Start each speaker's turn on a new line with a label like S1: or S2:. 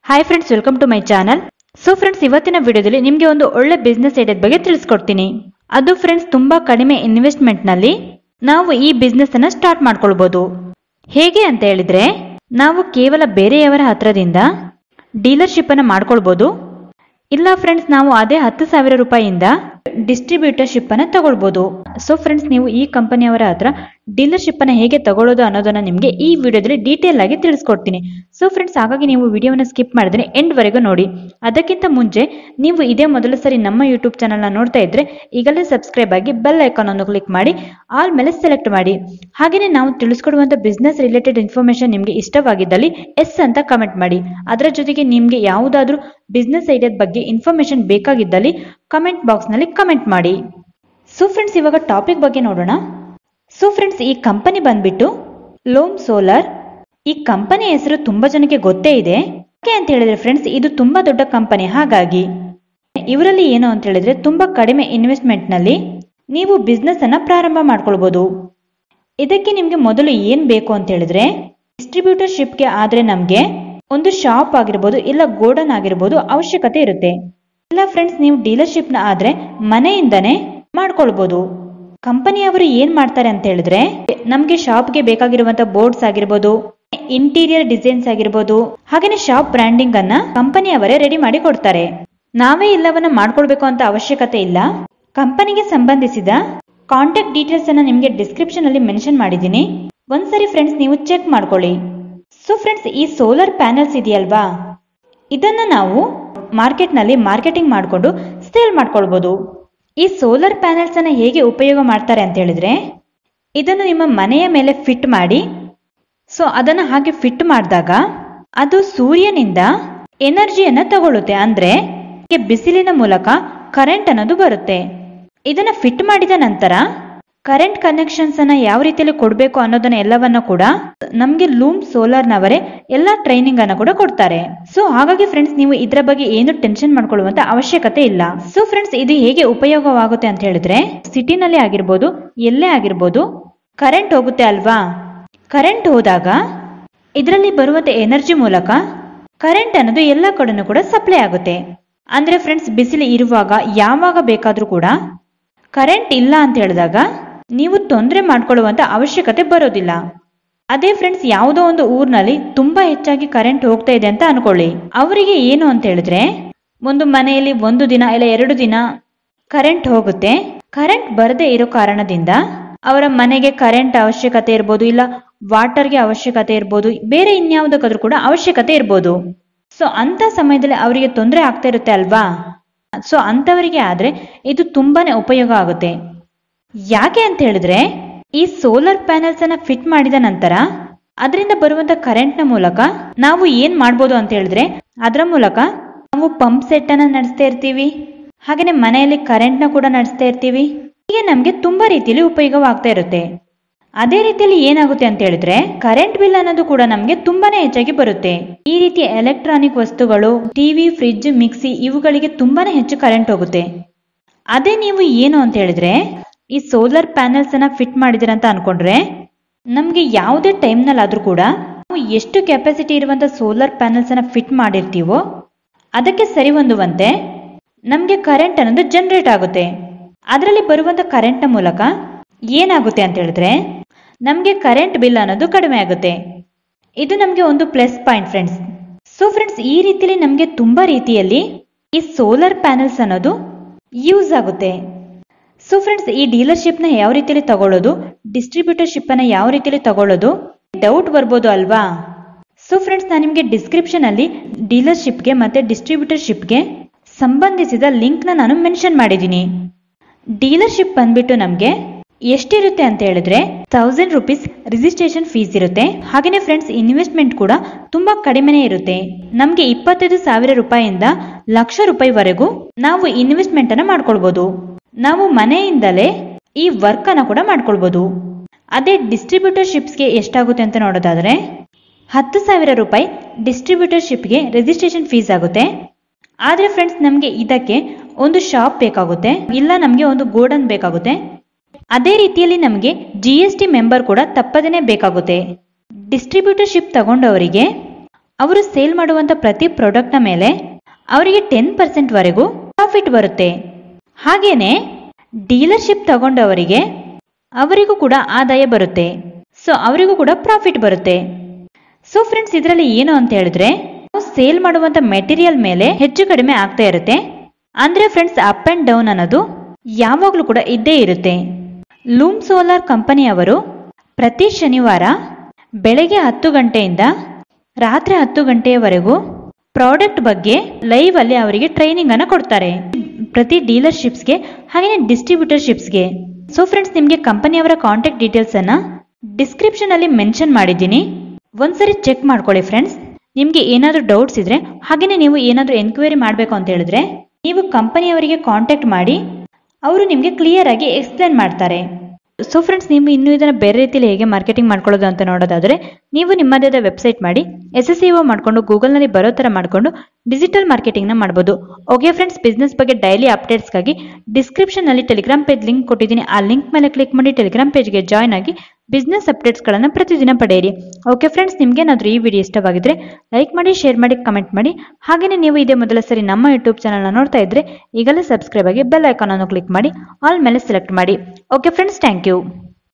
S1: hi friends welcome to my channel so friends ಇವತ್ತಿನ ವಿಡಿಯೋದಲ್ಲಿ ನಿಮಗೆ ಒಂದು ಒಳ್ಳೆ ಬಿಸ್ನೆಸ್ ಐಡಿಯಾದ ಬಗ್ಗೆ ತಿಳಿಸ್ಕೊಡ್ತೀನಿ ಅದು ಫ್ರೆಂಡ್ಸ್ ತುಂಬಾ ಕಡಿಮೆ ಇನ್ವೆಸ್ಟ್ಮೆಂಟ್ ನಲ್ಲಿ ನಾವು ಈ ಬಿಸ್ನೆಸ್ ಅನ್ನ ಸ್ಟಾರ್ಟ್ ಮಾಡ್ಕೊಳ್ಬಹುದು ಹೇಗೆ ಅಂತ ಹೇಳಿದ್ರೆ ನಾವು ಕೇವಲ ಬೇರೆಯವರ ಹತ್ರದಿಂದ ಡೀಲರ್ಶಿಪ್ ಅನ್ನ ಮಾಡ್ಕೊಳ್ಬಹುದು ಇಲ್ಲ ಫ್ರೆಂಡ್ಸ್ ನಾವು ಅದೇ ಹತ್ತು ಸಾವಿರ ರೂಪಾಯಿಯಿಂದ ಡಿಸ್ಟ್ರಿಬ್ಯೂಟರ್ಶಿಪ್ ಅನ್ನ ತಗೊಳ್ಬಹುದು ಸೊ ಫ್ರೆಂಡ್ಸ್ ನೀವು ಈ ಕಂಪನಿಯವರ ಹತ್ರ ಡೀಲರ್ಶಿಪ್ ಅನ್ನ ಹೇಗೆ ತಗೊಳ್ಳೋದು ಅನ್ನೋದನ್ನ ನಿಮಗೆ ಈ ವಿಡಿಯೋದಲ್ಲಿ ಡೀಟೇಲ್ ಆಗಿ ತಿಳಿಸ್ಕೊಡ್ತೀನಿ ಸೊ ಫ್ರೆಂಡ್ಸ್ ಹಾಗಾಗಿ ನೀವು ವಿಡಿಯೋವನ್ನ ಸ್ಕಿಪ್ ಮಾಡಿದ್ರೆ ಎಂಡ್ ವರೆಗೂ ನೋಡಿ ಅದಕ್ಕಿಂತ ಮುಂಚೆ ನೀವು ಇದೇ ಮೊದಲ ಸರಿ ನಮ್ಮ ಯೂಟ್ಯೂಬ್ ಚಾನಲ್ನ ನೋಡ್ತಾ ಇದ್ರೆ ಈಗಲೇ ಸಬ್ಸ್ಕ್ರೈಬ್ ಆಗಿ ಬೆಲ್ ಐಕಾನ್ ಅನ್ನು ಕ್ಲಿಕ್ ಮಾಡಿ ಆಲ್ ಮೇಲೆ ಸೆಲೆಕ್ಟ್ ಮಾಡಿ ಹಾಗೆಯೇ ನಾವು ತಿಳಿಸ್ಕೊಡುವಂತ ಬಿಸ್ನೆಸ್ ರಿಲೇಟೆಡ್ ಇನ್ಫಾರ್ಮೇಶನ್ ನಿಮಗೆ ಇಷ್ಟವಾಗಿದ್ದಲ್ಲಿ ಎಸ್ ಅಂತ ಕಮೆಂಟ್ ಮಾಡಿ ಅದರ ಜೊತೆಗೆ ನಿಮಗೆ ಯಾವುದಾದ್ರೂ ಬಿಸ್ನೆಸ್ ಐಡಿಯಾದ ಬಗ್ಗೆ ಇನ್ಫಾರ್ಮೇಶನ್ ಬೇಕಾಗಿದ್ದಲ್ಲಿ ಕಮೆಂಟ್ ಬಾಕ್ಸ್ ನಲ್ಲಿ ಕಮೆಂಟ್ ಮಾಡಿ ಸೊ ಫ್ರೆಂಡ್ಸ್ ಇವಾಗ ಟಾಪಿಕ್ ಬಗ್ಗೆ ನೋಡೋಣ ಸೊ ಫ್ರೆಂಡ್ಸ್ ಈ ಕಂಪನಿ ಬಂದ್ಬಿಟ್ಟು ಲೋಮ್ ಸೋಲಾರ್ ಈ ಕಂಪನಿ ಹೆಸರು ತುಂಬಾ ಜನಕ್ಕೆ ಗೊತ್ತೇ ಇದೆ ಯಾಕೆ ಅಂತ ಹೇಳಿದ್ರೆ ಫ್ರೆಂಡ್ಸ್ ಇದು ತುಂಬಾ ದೊಡ್ಡ ಕಂಪನಿ ಹಾಗಾಗಿ ಇವರಲ್ಲಿ ಏನು ಅಂತ ಹೇಳಿದ್ರೆ ತುಂಬಾ ಕಡಿಮೆ ಇನ್ವೆಸ್ಟ್ಮೆಂಟ್ ನಲ್ಲಿ ನೀವು ಬಿಸ್ನೆಸ್ ಅನ್ನ ಪ್ರಾರಂಭ ಮಾಡ್ಕೊಳ್ಬಹುದು ಇದಕ್ಕೆ ನಿಮ್ಗೆ ಮೊದಲು ಏನ್ ಬೇಕು ಅಂತ ಹೇಳಿದ್ರೆ ಡಿಸ್ಟ್ರಿಬ್ಯೂಟರ್ಶಿಪ್ಗೆ ಆದ್ರೆ ನಮ್ಗೆ ಒಂದು ಶಾಪ್ ಆಗಿರ್ಬೋದು ಇಲ್ಲ ಗೋಡನ್ ಆಗಿರ್ಬೋದು ಅವಶ್ಯಕತೆ ಇರುತ್ತೆ ಇಲ್ಲ ಫ್ರೆಂಡ್ಸ್ ನೀವು ಡೀಲರ್ಶಿಪ್ ನ ಆದ್ರೆ ಮನೆಯಿಂದನೇ ಮಾಡ್ಕೊಳ್ಬಹುದು ಕಂಪನಿಯವರು ಏನ್ ಮಾಡ್ತಾರೆ ಅಂತ ಹೇಳಿದ್ರೆ ನಮ್ಗೆ ಶಾಪ್ಗೆ ಬೇಕಾಗಿರುವಂತ ಬೋರ್ಡ್ಸ್ ಆಗಿರ್ಬೋದು ಇಂಟೀರಿಯರ್ ಡಿಸೈನ್ಸ್ ಆಗಿರ್ಬೋದು ಹಾಗೇನೆ ಶಾಪ್ ಬ್ರ್ಯಾಂಡಿಂಗ್ ಅನ್ನ ಕಂಪನಿಯವರೇ ರೆಡಿ ಮಾಡಿ ಕೊಡ್ತಾರೆ ನಾವೇ ಎಲ್ಲವನ್ನ ಮಾಡ್ಕೊಳ್ಬೇಕು ಅಂತ ಅವಶ್ಯಕತೆ ಇಲ್ಲ ಕಂಪನಿಗೆ ಸಂಬಂಧಿಸಿದ ಕಾಂಟ್ಯಾಕ್ಟ್ ಡೀಟೇಲ್ಸ್ ಅನ್ನ ನಿಮ್ಗೆ ಡಿಸ್ಕ್ರಿಪ್ಷನ್ ಅಲ್ಲಿ ಮೆನ್ಷನ್ ಮಾಡಿದ್ದೀನಿ ಒಂದ್ಸರಿ ಫ್ರೆಂಡ್ಸ್ ನೀವು ಚೆಕ್ ಮಾಡ್ಕೊಳ್ಳಿ ಸೊ ಫ್ರೆಂಡ್ಸ್ ಈ ಸೋಲಾರ್ ಪ್ಯಾನಲ್ಸ್ ಇದೆಯಲ್ವಾ ಇದನ್ನ ನಾವು ಮಾರ್ಕೆಟ್ ನಲ್ಲಿ ಮಾರ್ಕೆಟಿಂಗ್ ಮಾಡಿಕೊಂಡು ಸೇಲ್ ಮಾಡ್ಕೊಳ್ಬಹುದು ಈ ಸೋಲಾರ್ ಪ್ಯಾನೆಲ್ಸ್ ಅನ್ನ ಹೇಗೆ ಉಪಯೋಗ ಮಾಡ್ತಾರೆ ಅಂತ ಹೇಳಿದ್ರೆ ಇದನ್ನು ನಿಮ್ಮ ಮನೆಯ ಮೇಲೆ ಫಿಟ್ ಮಾಡಿ ಸೊ ಅದನ್ನ ಹಾಗೆ ಫಿಟ್ ಮಾಡಿದಾಗ ಅದು ಸೂರ್ಯನಿಂದ ಎನರ್ಜಿಯನ್ನ ತಗೊಳ್ಳುತ್ತೆ ಅಂದ್ರೆ ನಿಮಗೆ ಬಿಸಿಲಿನ ಮೂಲಕ ಕರೆಂಟ್ ಅನ್ನೋದು ಬರುತ್ತೆ ಇದನ್ನ ಫಿಟ್ ಮಾಡಿದ ನಂತರ ಕರೆಂಟ್ ಕನೆಕ್ಷನ್ಸ್ ಅನ್ನ ಯಾವ ರೀತಿಯಲ್ಲಿ ಕೊಡಬೇಕು ಅನ್ನೋದನ್ನ ಎಲ್ಲವನ್ನ ಕೂಡ ನಮ್ಗೆ ಲೂಮ್ ಸೋಲಾರ್ ನವರೇ ಎಲ್ಲಾ ಟ್ರೈನಿಂಗ್ ಅನ್ನ ಕೂಡ ಕೊಡ್ತಾರೆ ಸೊ ಹಾಗಾಗಿ ಫ್ರೆಂಡ್ಸ್ ನೀವು ಇದ್ರ ಬಗ್ಗೆ ಏನು ಟೆನ್ಷನ್ ಮಾಡ್ಕೊಳ್ಳುವಂತ ಅವಶ್ಯಕತೆ ಇಲ್ಲ ಸೊ ಫ್ರೆಂಡ್ಸ್ ಇದು ಹೇಗೆ ಉಪಯೋಗವಾಗುತ್ತೆ ಅಂತ ಹೇಳಿದ್ರೆ ಸಿಟಿನಲ್ಲಿ ಆಗಿರ್ಬೋದು ಎಲ್ಲೇ ಆಗಿರ್ಬೋದು ಕರೆಂಟ್ ಹೋಗುತ್ತೆ ಅಲ್ವಾ ಕರೆಂಟ್ ಹೋದಾಗ ಇದರಲ್ಲಿ ಬರುವಂತ ಎನರ್ಜಿ ಮೂಲಕ ಕರೆಂಟ್ ಅನ್ನೋದು ಎಲ್ಲ ಕಡೆನೂ ಕೂಡ ಸಪ್ಲೈ ಆಗುತ್ತೆ ಅಂದ್ರೆ ಫ್ರೆಂಡ್ಸ್ ಬಿಸಿಲು ಇರುವಾಗ ಯಾವಾಗ ಬೇಕಾದ್ರೂ ಕೂಡ ಕರೆಂಟ್ ಇಲ್ಲ ಅಂತ ಹೇಳಿದಾಗ ನೀವು ತೊಂದರೆ ಮಾಡ್ಕೊಳ್ಳುವಂತ ಅವಶ್ಯಕತೆ ಬರೋದಿಲ್ಲ ಅದೇ ಫ್ರೆಂಡ್ಸ್ ಯಾವುದೋ ಒಂದು ಊರ್ನಲ್ಲಿ ತುಂಬಾ ಹೆಚ್ಚಾಗಿ ಕರೆಂಟ್ ಹೋಗ್ತಾ ಇದೆ ಅಂತ ಅನ್ಕೊಳ್ಳಿ ಅವರಿಗೆ ಏನು ಅಂತ ಹೇಳಿದ್ರೆ ಒಂದು ಮನೆಯಲ್ಲಿ ಒಂದು ದಿನ ಇಲ್ಲ ಎರಡು ದಿನ ಕರೆಂಟ್ ಹೋಗುತ್ತೆ ಕರೆಂಟ್ ಬರದೇ ಇರೋ ಕಾರಣದಿಂದ ಅವರ ಮನೆಗೆ ಕರೆಂಟ್ ಅವಶ್ಯಕತೆ ಇರ್ಬೋದು ಇಲ್ಲ ವಾಟರ್ಗೆ ಅವಶ್ಯಕತೆ ಇರ್ಬೋದು ಬೇರೆ ಇನ್ಯಾವುದಕ್ಕಾದ್ರೂ ಕೂಡ ಅವಶ್ಯಕತೆ ಇರ್ಬೋದು ಸೊ ಅಂತ ಸಮಯದಲ್ಲಿ ಅವರಿಗೆ ತೊಂದರೆ ಆಗ್ತಾ ಇರುತ್ತೆ ಅಲ್ವಾ ಸೊ ಅಂತವರಿಗೆ ಆದ್ರೆ ಇದು ತುಂಬಾನೇ ಉಪಯೋಗ ಆಗುತ್ತೆ ಯಾಕೆ ಅಂತ ಹೇಳಿದ್ರೆ ಈ ಸೋಲಾರ್ ಪ್ಯಾನೆಲ್ಸ್ ಅನ್ನ ಫಿಟ್ ಮಾಡಿದ ನಂತರ ಅದರಿಂದ ಬರುವಂತ ಕರೆಂಟ್ ನ ಮೂಲಕ ನಾವು ಏನ್ ಮಾಡ್ಬೋದು ಅಂತ ಹೇಳಿದ್ರೆ ಅದರ ಮೂಲಕ ನಾವು ಪಂಪ್ ಸೆಟ್ ಅನ್ನ ನಡೆಸ್ತಾ ಇರ್ತೀವಿ ಹಾಗೇನೆ ಮನೆಯಲ್ಲಿ ಕರೆಂಟ್ ನ ಕೂಡ ನಡೆಸ್ತಾ ಇರ್ತೀವಿ ಹೀಗೆ ನಮ್ಗೆ ತುಂಬಾ ರೀತಿಯಲ್ಲಿ ಉಪಯೋಗವಾಗ್ತಾ ಇರುತ್ತೆ ಅದೇ ರೀತಿಯಲ್ಲಿ ಏನಾಗುತ್ತೆ ಅಂತ ಹೇಳಿದ್ರೆ ಕರೆಂಟ್ ಬಿಲ್ ಅನ್ನೋದು ಕೂಡ ನಮ್ಗೆ ತುಂಬಾನೇ ಹೆಚ್ಚಾಗಿ ಬರುತ್ತೆ ಈ ರೀತಿಯ ಎಲೆಕ್ಟ್ರಾನಿಕ್ ವಸ್ತುಗಳು ಟಿವಿ ಫ್ರಿಡ್ಜ್ ಮಿಕ್ಸಿ ಇವುಗಳಿಗೆ ತುಂಬಾನೇ ಹೆಚ್ಚು ಕರೆಂಟ್ ಹೋಗುತ್ತೆ ಅದೇ ನೀವು ಏನು ಅಂತ ಹೇಳಿದ್ರೆ ಈ ಸೋಲಾರ್ ಪ್ಯಾನೆಲ್ಸ್ ಅನ್ನ ಫಿಟ್ ಮಾಡಿದಿರ ಅಂತ ಅನ್ಕೊಂಡ್ರೆ ನಮ್ಗೆ ಯಾವುದೇ ಟೈಮ್ ನಲ್ಲಾದ್ರೂ ಕೂಡ ನಾವು ಎಷ್ಟು ಕೆಪಾಸಿಟಿ ಇರುವಂತ ಸೋಲಾರ್ ಪ್ಯಾನೆಲ್ಸ್ ಅನ್ನ ಫಿಟ್ ಮಾಡಿರ್ತೀವೋ ಅದಕ್ಕೆ ಸರಿ ಹೊಂದುವಂತೆ ನಮ್ಗೆ ಕರೆಂಟ್ ಅನ್ನೋದು ಜನರೇಟ್ ಆಗುತ್ತೆ ಅದರಲ್ಲಿ ಬರುವಂತ ಕರೆಂಟ್ ನ ಮೂಲಕ ಏನಾಗುತ್ತೆ ಅಂತ ಹೇಳಿದ್ರೆ ನಮ್ಗೆ ಕರೆಂಟ್ ಬಿಲ್ ಅನ್ನೋದು ಕಡಿಮೆ ಆಗುತ್ತೆ ಇದು ನಮ್ಗೆ ಒಂದು plus point friends so friends ಈ ರೀತಿಯಲ್ಲಿ ನಮ್ಗೆ ತುಂಬಾ ರೀತಿಯಲ್ಲಿ ಈ ಸೋಲಾರ್ ಪ್ಯಾನೆಲ್ಸ್ ಅನ್ನೋದು ಯೂಸ್ ಆಗುತ್ತೆ ಸೊ ಫ್ರೆಂಡ್ಸ್ ಈ ಡೀಲರ್ಶಿಪ್ ನ ಯಾವ ರೀತಿಯಲ್ಲಿ ತಗೊಳ್ಳೋದು ಡಿಸ್ಟ್ರಿಬ್ಯೂಟರ್ಶಿಪ್ ಅನ್ನ ಯಾವ ರೀತಿಯಲ್ಲಿ ತಗೊಳ್ಳೋದು ಡೌಟ್ ಬರ್ಬೋದು ಅಲ್ವಾ ಸೊ ಫ್ರೆಂಡ್ಸ್ ನಾನು ನಿಮಗೆ ಡಿಸ್ಕ್ರಿಪ್ಷನ್ ಅಲ್ಲಿ ಡೀಲರ್ಶಿಪ್ಗೆ ಮತ್ತೆ ಡಿಸ್ಟ್ರಿಬ್ಯೂಟರ್ಶಿಪ್ಗೆ ಸಂಬಂಧಿಸಿದ ಲಿಂಕ್ ನ ನಾನು ಮೆನ್ಷನ್ ಮಾಡಿದ್ದೀನಿ ಡೀಲರ್ಶಿಪ್ ಬಂದ್ಬಿಟ್ಟು ನಮಗೆ ಎಷ್ಟಿರುತ್ತೆ ಅಂತ ಹೇಳಿದ್ರೆ ತೌಸಂಡ್ ರುಪೀಸ್ ರಿಜಿಸ್ಟ್ರೇಷನ್ ಫೀಸ್ ಇರುತ್ತೆ ಹಾಗೇನೆ ಫ್ರೆಂಡ್ಸ್ ಇನ್ವೆಸ್ಟ್ಮೆಂಟ್ ಕೂಡ ತುಂಬಾ ಕಡಿಮೆನೇ ಇರುತ್ತೆ ನಮ್ಗೆ ಇಪ್ಪತ್ತೈದು ಸಾವಿರ ರೂಪಾಯಿಯಿಂದ ಲಕ್ಷ ರೂಪಾಯಿವರೆಗೂ ನಾವು ಇನ್ವೆಸ್ಟ್ಮೆಂಟ್ ಅನ್ನ ಮಾಡ್ಕೊಳ್ಬಹುದು ನಾವು ಮನೆಯಿಂದಲೇ ಈ ವರ್ಕ್ ಅನ್ನ ಕೂಡ ಮಾಡ್ಕೊಳ್ಬಹುದು ಅದೇ ಡಿಸ್ಟ್ರಿಬ್ಯೂಟರ್ಶಿಪ್ಸ್ಗೆ ಎಷ್ಟಾಗುತ್ತೆ ಅಂತ ನೋಡೋದಾದ್ರೆ ಹತ್ತು ಸಾವಿರ ರೂಪಾಯಿ ಡಿಸ್ಟ್ರಿಬ್ಯೂಟರ್ಶಿಪ್ಗೆ ರಿಜಿಸ್ಟ್ರೇಷನ್ ಫೀಸ್ ಆಗುತ್ತೆ ಆದ್ರೆ ಫ್ರೆಂಡ್ಸ್ ನಮಗೆ ಇದಕ್ಕೆ ಒಂದು ಶಾಪ್ ಬೇಕಾಗುತ್ತೆ ಇಲ್ಲ ನಮಗೆ ಒಂದು ಗೋಡನ್ ಬೇಕಾಗುತ್ತೆ ಅದೇ ರೀತಿಯಲ್ಲಿ ನಮಗೆ ಜಿ ಎಸ್ ಟಿ ಮೆಂಬರ್ ಕೂಡ ತಪ್ಪದೇನೆ ಬೇಕಾಗುತ್ತೆ ಡಿಸ್ಟ್ರಿಬ್ಯೂಟರ್ಶಿಪ್ ತಗೊಂಡವರಿಗೆ ಅವರು ಸೇಲ್ ಮಾಡುವಂತ ಪ್ರತಿ ಪ್ರಾಡಕ್ಟ್ನ ಮೇಲೆ ಅವರಿಗೆ ಟೆನ್ ಪರ್ಸೆಂಟ್ ವರೆಗೂ ಪ್ರಾಫಿಟ್ ಬರುತ್ತೆ ಹಾಗೇನೆ ಡೀಲರ್ಶಿಪ್ ತಗೊಂಡವರಿಗೆ ಅವರಿಗೂ ಕೂಡ ಆದಾಯ ಬರುತ್ತೆ ಸೊ ಅವರಿಗೂ ಕೂಡ ಪ್ರಾಫಿಟ್ ಬರುತ್ತೆ ಸೊ ಫ್ರೆಂಡ್ಸ್ ಇದರಲ್ಲಿ ಏನು ಅಂತ ಹೇಳಿದ್ರೆ ನಾವು ಸೇಲ್ ಮಾಡುವಂತ ಮೆಟೀರಿಯಲ್ ಮೇಲೆ ಹೆಚ್ಚು ಕಡಿಮೆ ಆಗ್ತಾ ಇರುತ್ತೆ ಅಂದ್ರೆ ಫ್ರೆಂಡ್ಸ್ ಅಪ್ ಅಂಡ್ ಡೌನ್ ಅನ್ನೋದು ಯಾವಾಗಲೂ ಕೂಡ ಇದ್ದೇ ಇರುತ್ತೆ ಲೂಮ್ ಸೋಲಾರ್ ಕಂಪನಿಯವರು ಪ್ರತಿ ಶನಿವಾರ ಬೆಳಗ್ಗೆ ಹತ್ತು ಗಂಟೆಯಿಂದ ರಾತ್ರಿ ಹತ್ತು ಗಂಟೆಯವರೆಗೂ ಪ್ರಾಡಕ್ಟ್ ಬಗ್ಗೆ ಲೈವ್ ಅಲ್ಲಿ ಅವರಿಗೆ ಟ್ರೈನಿಂಗ್ ಅನ್ನ ಕೊಡ್ತಾರೆ ಪ್ರತಿ ಡೀಲರ್ಶಿಪ್ಸ್ಗೆ ಹಾಗೆಯೇ ಡಿಸ್ಟ್ರಿಬ್ಯೂಟರ್ಶಿಪ್ಸ್ಗೆ ಸೊ ಫ್ರೆಂಡ್ಸ್ ನಿಮಗೆ ಕಂಪನಿಯವರ ಕಾಂಟ್ಯಾಕ್ಟ್ ಡೀಟೇಲ್ಸ್ ಅನ್ನ ಡಿಸ್ಕ್ರಿಪ್ಷನ್ ಅಲ್ಲಿ ಮೆನ್ಷನ್ ಮಾಡಿದ್ದೀನಿ ಒಂದ್ಸರಿ ಚೆಕ್ ಮಾಡ್ಕೊಳ್ಳಿ ಫ್ರೆಂಡ್ಸ್ ನಿಮಗೆ ಏನಾದರೂ ಡೌಟ್ಸ್ ಇದ್ರೆ ಹಾಗೆಯೇ ನೀವು ಏನಾದರೂ ಎನ್ಕ್ವೈರಿ ಮಾಡಬೇಕು ಅಂತ ಹೇಳಿದ್ರೆ ನೀವು ಕಂಪನಿಯವರಿಗೆ ಕಾಂಟ್ಯಾಕ್ಟ್ ಮಾಡಿ ಅವರು ನಿಮಗೆ ಕ್ಲಿಯರ್ ಆಗಿ ಎಕ್ಸ್ಪ್ಲೇನ್ ಮಾಡ್ತಾರೆ ಸೊ ಫ್ರೆಂಡ್ಸ್ ನೀವು ಇನ್ನೂ ಇದನ್ನು ಬೇರೆ ರೀತಿಯಲ್ಲಿ ಹೇಗೆ ಮಾರ್ಕೆಟಿಂಗ್ ಮಾಡ್ಕೊಳ್ಳೋದು ಅಂತ ನೋಡೋದಾದ್ರೆ ನೀವು ನಿಮ್ಮದೇ ವೆಬ್ಸೈಟ್ ಮಾಡಿ ಎಸ್ ಎಸ್ ಇಒ ಮಾಡಿಕೊಂಡು ಗೂಗಲ್ನಲ್ಲಿ ಬರೋ ಥರ ಮಾಡಿಕೊಂಡು ಡಿಜಿಟಲ್ ಮಾರ್ಕೆಟಿಂಗ್ನ ಮಾಡ್ಬೋದು ಓಕೆ ಫ್ರೆಂಡ್ಸ್ ಬಿಸ್ನೆಸ್ ಬಗ್ಗೆ ಡೈಲಿ ಅಪ್ಡೇಟ್ಸ್ಗಾಗಿ ಡಿಸ್ಕ್ರಿಪ್ಷನ್ನಲ್ಲಿ ಟೆಲಿಗ್ರಾಮ್ ಪೇಜ್ ಲಿಂಕ್ ಕೊಟ್ಟಿದ್ದೀನಿ ಆ ಲಿಂಕ್ ಮೇಲೆ ಕ್ಲಿಕ್ ಮಾಡಿ ಟೆಲಿಗ್ರಾಮ್ ಪೇಜ್ಗೆ ಜಾಯ್ನ್ ಆಗಿ ಬಿಸ್ನೆಸ್ ಅಪ್ಡೇಟ್ಸ್ಗಳನ್ನು ಪ್ರತಿದಿನ ಪಡೆಯಿರಿ ಓಕೆ ಫ್ರೆಂಡ್ಸ್ ನಿಮಗೆ ಏನಾದರೂ ಈ ವಿಡಿಯೋ ಇಷ್ಟವಾಗಿದ್ರೆ ಲೈಕ್ ಮಾಡಿ ಶೇರ್ ಮಾಡಿ ಕಮೆಂಟ್ ಮಾಡಿ ಹಾಗೆಯೇ ನೀವು ಇದೇ ಮೊದಲ ಸರಿ ನಮ್ಮ ಯೂಟ್ಯೂಬ್ ಚಾನಲ್ನ ನೋಡ್ತಾ ಇದ್ರೆ ಈಗಲೇ ಸಬ್ಸ್ಕ್ರೈಬ್ ಆಗಿ ಬೆಲ್ ಐಕಾನ್ ಅನ್ನು ಕ್ಲಿಕ್ ಮಾಡಿ ಆಲ್ ಮೇಲೆ ಸೆಲೆಕ್ಟ್ ಮಾಡಿ ಓಕೆ ಫ್ರೆಂಡ್ಸ್ ಥ್ಯಾಂಕ್ ಯು